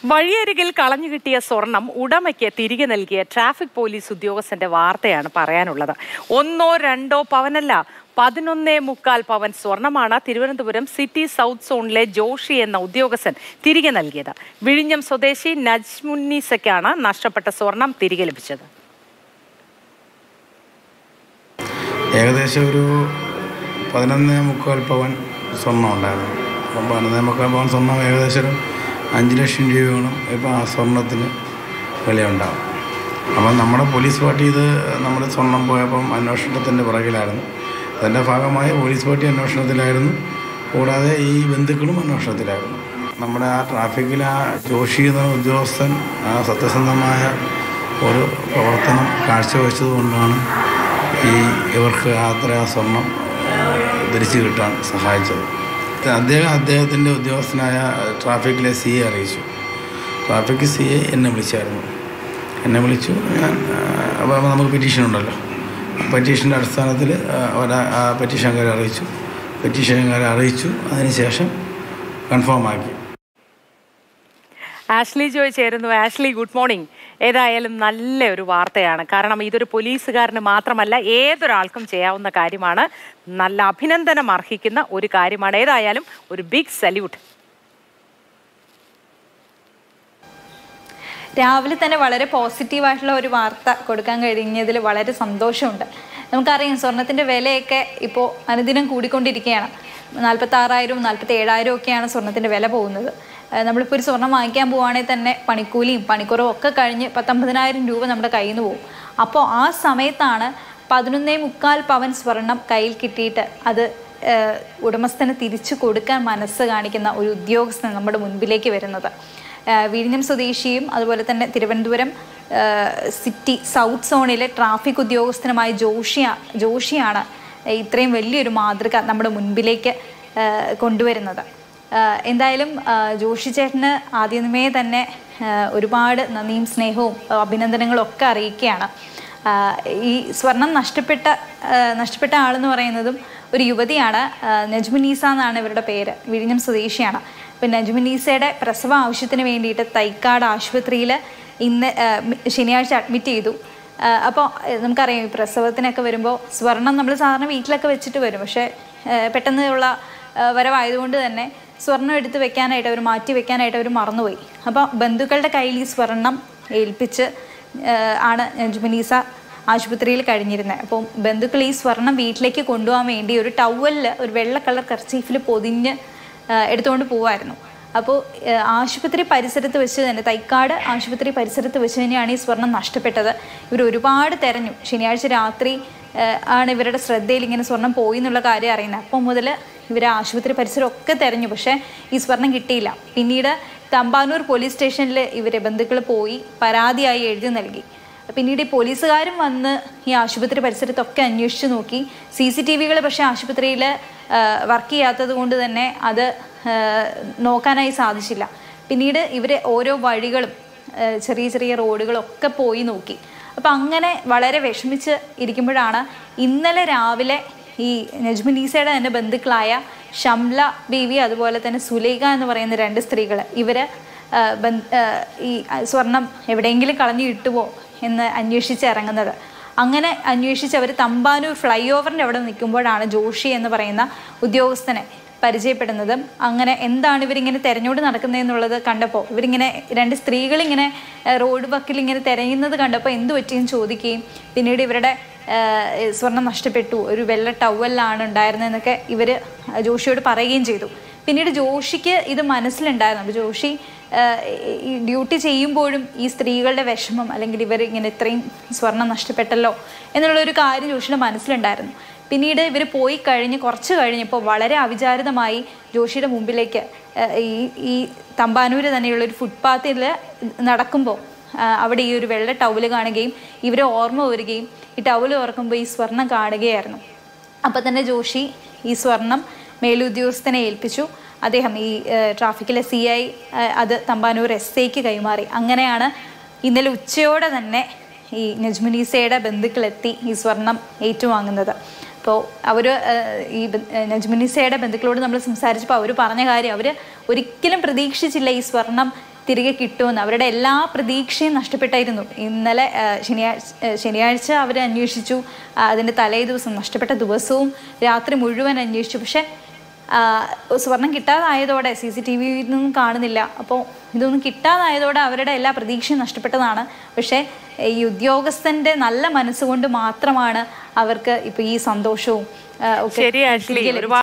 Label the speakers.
Speaker 1: വഴിയരികിൽ കളഞ്ഞു കിട്ടിയ സ്വർണം ഉടമയ്ക്ക് തിരികെ നൽകിയ ട്രാഫിക് പോലീസ് ഉദ്യോഗസ്ഥന്റെ വാർത്തയാണ് പറയാനുള്ളത് ഒന്നോ രണ്ടോ പവനല്ല പതിനൊന്നേ മുക്കാൽ പവൻ സ്വർണമാണ് തിരുവനന്തപുരം സിറ്റി സൗത്ത് സോണിലെ ജോഷി എന്ന ഉദ്യോഗസ്ഥൻ തിരികെ നൽകിയത് വിഴിഞ്ഞം സ്വദേശി നജ്മുന്നീസയ്ക്കാണ് നഷ്ടപ്പെട്ട സ്വർണം തിരികെ ലഭിച്ചത്
Speaker 2: ഏകദേശം ഒരു പതിനൊന്നേ മുക്കാൽ പവൻ സ്വർണ്ണം ഉണ്ടായിരുന്നു അപ്പം പതിനൊന്നേ മുക്കാൽ പവൻ സ്വർണ്ണം ഏകദേശം ഒരു അഞ്ച് ലക്ഷം രൂപയോളം ഇപ്പോൾ ആ സ്വർണ്ണത്തിന് വിലയുണ്ടാകും അപ്പം നമ്മുടെ പോലീസ് പാർട്ടി ഇത് നമ്മുടെ സ്വർണം പോയപ്പം അന്വേഷണത്തിൻ്റെ പുറകിലായിരുന്നു അതിൻ്റെ ഭാഗമായി പോലീസ് പാർട്ടി അന്വേഷണത്തിലായിരുന്നു കൂടാതെ ഈ ബന്ധുക്കളും അന്വേഷണത്തിലായിരുന്നു നമ്മുടെ ആ ട്രാഫിക്കിൽ ആ ജോഷി എന്ന ഉദ്യോഗസ്ഥൻ ആ സത്യസന്ധമായ ഒരു പ്രവർത്തനം കാഴ്ചവെച്ചത് കൊണ്ടാണ് ഈ ഇവർക്ക് അത്ര ആ സ്വർണം തിരിച്ചു കിട്ടാൻ സഹായിച്ചത് അദ്ദേഹം അദ്ദേഹത്തിൻ്റെ ഉദ്യോഗസ്ഥനായ ട്രാഫിക്കിലെ സി എ അറിയിച്ചു ട്രാഫിക് സി എ എന്നെ വിളിച്ചായിരുന്നു എന്നെ വിളിച്ചു ഞാൻ അപ്പോൾ നമുക്ക് പെറ്റീഷൻ ഉണ്ടല്ലോ പെറ്റീഷൻ്റെ അടിസ്ഥാനത്തിൽ അവരെ ആ പെറ്റീഷൻകാരെ അറിയിച്ചു പെറ്റീഷൻകാരെ അറിയിച്ചു അതിനുശേഷം കൺഫേം ആക്കി
Speaker 1: ആഷ്ലി ജോയ് ചേരുന്നു ആഷ്ലി ഗുഡ് മോർണിംഗ് ഏതായാലും നല്ല ഒരു വാർത്തയാണ് കാരണം ഇതൊരു പോലീസുകാരന് മാത്രമല്ല ഏതൊരാൾക്കും ചെയ്യാവുന്ന കാര്യമാണ് നല്ല അഭിനന്ദനം അർഹിക്കുന്ന ഒരു കാര്യമാണ് ഏതായാലും ഒരു ബിഗ് സല്യൂട്ട്
Speaker 3: രാവിലെ തന്നെ വളരെ പോസിറ്റീവായിട്ടുള്ള ഒരു വാർത്ത കൊടുക്കാൻ കഴിഞ്ഞതിൽ വളരെ സന്തോഷമുണ്ട് നമുക്കറിയാം സ്വർണത്തിൻ്റെ വിലയൊക്കെ ഇപ്പോൾ അനുദിനം കൂടിക്കൊണ്ടിരിക്കുകയാണ് നാൽപ്പത്തി ആറായിരവും നാൽപ്പത്തി ഏഴായിരവും ഒക്കെയാണ് സ്വർണത്തിൻ്റെ വില പോകുന്നത് ഏഹ് നമ്മളിപ്പോൾ ഒരു സ്വർണം വാങ്ങിക്കാൻ പോവുകയാണെങ്കിൽ തന്നെ പണിക്കൂലിയും പണിക്കുറവും ഒക്കെ കഴിഞ്ഞ് പത്തൊമ്പതിനായിരം രൂപ നമ്മുടെ കയ്യിൽ നിന്ന് പോകും അപ്പോൾ ആ സമയത്താണ് പതിനൊന്നേ മുക്കാൽ പവൻ സ്വർണം കയ്യിൽ കിട്ടിയിട്ട് അത് ഏഹ് ഉടമസ്ഥന് തിരിച്ചു കൊടുക്കാൻ മനസ്സ് കാണിക്കുന്ന ഒരു ഉദ്യോഗസ്ഥൻ നമ്മുടെ മുൻപിലേക്ക് വരുന്നത് ഏഹ് വിഴിഞ്ഞം സ്വദേശിയും അതുപോലെ തന്നെ തിരുവനന്തപുരം ഏഹ് സിറ്റി സൗത്ത് സോണിലെ ട്രാഫിക് ഉദ്യോഗസ്ഥനുമായ ജോഷിയ ജോഷിയാണ് ഇത്രയും വലിയൊരു മാതൃക നമ്മുടെ മുൻപിലേക്ക് ഏഹ് കൊണ്ടുവരുന്നത് ഏഹ് എന്തായാലും ഏഹ് ജോഷി ചേട്ടന് ആദ്യമേ തന്നെ ഏഹ് ഒരുപാട് നന്ദിയും സ്നേഹവും ഏഹ് അഭിനന്ദനങ്ങളും ഒക്കെ അറിയിക്കുകയാണ് ആഹ് ഈ സ്വർണം നഷ്ടപ്പെട്ട ആഹ് നഷ്ടപ്പെട്ട ആളെന്ന് പറയുന്നതും ഒരു യുവതിയാണ് ആഹ് നജ്മുനീസ എന്നാണ് ഇവരുടെ പേര് വിഴിഞ്ഞം സ്വദേശിയാണ് അപ്പം നജ്മുനീസയുടെ പ്രസവ ആവശ്യത്തിന് വേണ്ടിയിട്ട് തൈക്കാട് ആശുപത്രിയിൽ ഇന്ന് ആഹ് ശനിയാഴ്ച അഡ്മിറ്റ് ചെയ്തു അപ്പോൾ നമുക്കറിയാം ഈ പ്രസവത്തിനൊക്കെ വരുമ്പോൾ സ്വർണം നമ്മൾ സാധാരണ വീട്ടിലൊക്കെ വെച്ചിട്ട് വരും പക്ഷേ ആഹ് പെട്ടെന്നുള്ള ആഹ് വരവായതുകൊണ്ട് തന്നെ സ്വർണം എടുത്ത് വെക്കാനായിട്ട് അവർ മാറ്റി വെക്കാനായിട്ട് അവർ മറന്നുപോയി അപ്പോൾ ബന്ധുക്കളുടെ കയ്യിൽ ഈ സ്വർണം ഏൽപ്പിച്ച് ആഹ് ആണ് ജുമനീസ ആശുപത്രിയിൽ കഴിഞ്ഞിരുന്നത് അപ്പോൾ ബന്ധുക്കൾ ഈ സ്വർണം വീട്ടിലേക്ക് കൊണ്ടുപോകാൻ വേണ്ടി ഒരു ടവലിൽ ഒരു വെള്ള കളർ കർച്ചീഫിൽ പൊതിഞ്ഞ് ആഹ് എടുത്തുകൊണ്ട് പോവായിരുന്നു അപ്പോൾ ആഹ് ആശുപത്രി പരിസരത്ത് വെച്ച് തന്നെ തൈക്കാട് ആശുപത്രി പരിസരത്ത് വെച്ച് തന്നെയാണ് ഈ സ്വർണം നഷ്ടപ്പെട്ടത് ഇവർ ഒരുപാട് തെരഞ്ഞു ശനിയാഴ്ച രാത്രി ആഹ് ആണ് ഇവരുടെ ശ്രദ്ധയിൽ ഇങ്ങനെ സ്വർണം പോയി എന്നുള്ള കാര്യം അറിയുന്നത് അപ്പം മുതൽ ഇവർ ആശുപത്രി പരിസരം ഒക്കെ തെരഞ്ഞു പക്ഷേ ഈ സ്വർണം കിട്ടിയില്ല പിന്നീട് തമ്പാനൂർ പോലീസ് സ്റ്റേഷനിൽ ഇവരെ ബന്ധുക്കൾ പോയി പരാതിയായി എഴുതി നൽകി പിന്നീട് ഈ പോലീസുകാരും വന്ന് ഈ ആശുപത്രി പരിസരത്തൊക്കെ അന്വേഷിച്ച് നോക്കി സി സി ടി വികൾ പക്ഷേ ആശുപത്രിയിൽ വർക്ക് ചെയ്യാത്തത് കൊണ്ട് തന്നെ അത് ആ, നോക്കാനായി സാധിച്ചില്ല പിന്നീട് ഇവർ ഓരോ വഴികളും ആ, ചെറിയ ചെറിയ റോഡുകളൊക്കെ പോയി നോക്കി അപ്പം അങ്ങനെ വളരെ വിഷമിച്ച് ഇരിക്കുമ്പോഴാണ് ഇന്നലെ രാവിലെ ഈ നജ്മുനീസയുടെ തന്നെ ബന്ധുക്കളായ ഷംല ബീവി അതുപോലെ തന്നെ സുലൈഖ എന്ന് പറയുന്ന രണ്ട് സ്ത്രീകൾ ഇവർ ഈ സ്വർണം എവിടെയെങ്കിലും കളഞ്ഞു കിട്ടുമോ എന്ന് അന്വേഷിച്ച് ഇറങ്ങുന്നത് അങ്ങനെ അന്വേഷിച്ച് അവർ തമ്പാനൂർ ഫ്ലൈ ഓവറിൻ്റെ അവിടെ നിൽക്കുമ്പോഴാണ് ജോഷി എന്ന് പറയുന്ന ഉദ്യോഗസ്ഥനെ പരിചയപ്പെടുന്നതും അങ്ങനെ എന്താണ് ഇവരിങ്ങനെ തെരഞ്ഞോണ്ട് നടക്കുന്നതെന്നുള്ളത് കണ്ടപ്പോൾ ഇവരിങ്ങനെ രണ്ട് സ്ത്രീകളിങ്ങനെ ഏഹ്, റോഡ് വക്കിൽ ഇങ്ങനെ തിരയുന്നത് കണ്ടപ്പോൾ എന്ത് പറ്റിയെന്ന് ചോദിക്കുകയും പിന്നീട് ഇവരുടെ ഏഹ്, സ്വർണം നഷ്ടപ്പെട്ടു ഒരു വെള്ള ടവലിലാണ് ഉണ്ടായിരുന്നതെന്നൊക്കെ ഇവർ ജോഷിയോട് പറയുകയും ചെയ്തു പിന്നീട് ജോഷിക്ക് ഇത് മനസ്സിലുണ്ടായിരുന്നു അപ്പോൾ ജോഷി ആഹ്, ഈ ഡ്യൂട്ടി ചെയ്യുമ്പോഴും ഈ സ്ത്രീകളുടെ വിഷമം അല്ലെങ്കിൽ ഇവർ ഇങ്ങനെ ഇത്രയും സ്വർണം നഷ്ടപ്പെട്ടല്ലോ എന്നുള്ളൊരു കാര്യം ജോഷിയുടെ മനസ്സിലുണ്ടായിരുന്നു പിന്നീട് ഇവർ പോയി കഴിഞ്ഞ് കുറച്ച് കഴിഞ്ഞപ്പോൾ വളരെ അവിചാരിതമായി ജോഷിയുടെ മുമ്പിലേക്ക് ആഹ്, ഈ ഈ തമ്പാനൂര് തന്നെയുള്ള ഒരു ഫുട്പാത്തിൽ നടക്കുമ്പോൾ ആഹ്, അവിടെ ഈ ഒരു വെള്ള ടവല് കാണുകയും ഇവരെ ഓർമ്മ വരികയും ഈ ടവല് ഓർക്കുമ്പോൾ ഈ സ്വർണം കാണുകയായിരുന്നു അപ്പോൾ തന്നെ ജോഷി ഈ സ്വർണം മേലുദ്യോഗസ്ഥനെ ഏൽപ്പിച്ചു അദ്ദേഹം ഈ ഏഹ്, ട്രാഫിക്കിലെ സി ഐ അത് തമ്പാനൂർ എസ് ഐക്ക് കൈമാറി അങ്ങനെയാണ് ഇന്നലെ ഉച്ചയോടെ തന്നെ ഈ നജ്മുനീസയുടെ ബന്ധുക്കളെത്തി ഈ സ്വർണം ഏറ്റുവാങ്ങുന്നത് അപ്പോൾ അവർ ഈ ബ- ഏഹ്, നജ്മുനീസയുടെ ബന്ധുക്കളോട് നമ്മൾ സംസാരിച്ചപ്പോൾ അവർ പറഞ്ഞ കാര്യം അവർ ഒരിക്കലും പ്രതീക്ഷിച്ചില്ല ഈ സ്വർണം തിരികെ കിട്ടുമെന്ന് അവരുടെ എല്ലാ പ്രതീക്ഷയും നഷ്ടപ്പെട്ടായിരുന്നു ഇന്നലെ ആ, ശനിയാഴ്ച ആ, ശനിയാഴ്ച അവർ അന്വേഷിച്ചു ആ, അതിൻ്റെ തലേ ദിവസം നഷ്ടപ്പെട്ട ദിവസവും രാത്രി മുഴുവൻ അന്വേഷിച്ചു പക്ഷേ ആ, സ്വർണം കിട്ടാതായതോടെ സി സി ടി വിയിൽ നിന്നും കാണുന്നില്ല അപ്പോൾ ഇതൊന്നും കിട്ടാതായതോടെ അവരുടെ എല്ലാ പ്രതീക്ഷയും നഷ്ടപ്പെട്ടതാണ് പക്ഷേ ഈ ഉദ്യോഗസ്ഥൻ്റെ നല്ല മനസ്സുകൊണ്ട് മാത്രമാണ് അവർക്ക് ഇപ്പോൾ ഈ സന്തോഷവും ആ, ഒക്കെ
Speaker 1: ശരി ആഷ്ലി
Speaker 3: തിരികെ ലഭിച്ചത്.
Speaker 1: ഒരുപാട്